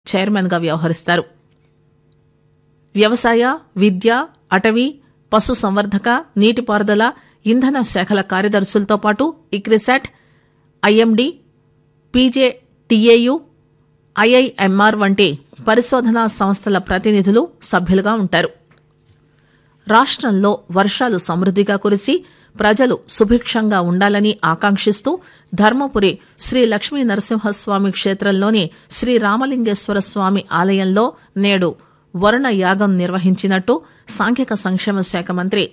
చైర్మన్గా వ్యవహరిస్తారు వ్యవసాయ విద్య అటవీ పశు సంవర్ధక నీటిపారుదల ఇంధన శాఖల కార్యదర్శులతో పాటు ఇక్రిసాట్ ఐఎండీ పీజేటీఏయు ఐఐఎంఆర్ వంటి పరిశోధనా సంస్థల ప్రతినిధులు సభ్యులుగా ఉంటారు రాష్టంలో వర్షాలు సమృద్దిగా కురిసి ప్రజలు సుభిక్షంగా ఉండాలని ఆకాంక్షిస్తూ ధర్మపురి శ్రీ లక్ష్మీ నరసింహస్వామి క్షేత్రంలోని శ్రీ రామలింగేశ్వర స్వామి ఆలయంలో నేడు వరుణ యాగం నిర్వహించినట్టు సాంఘిక సంక్షేమ శాఖ మంత్రి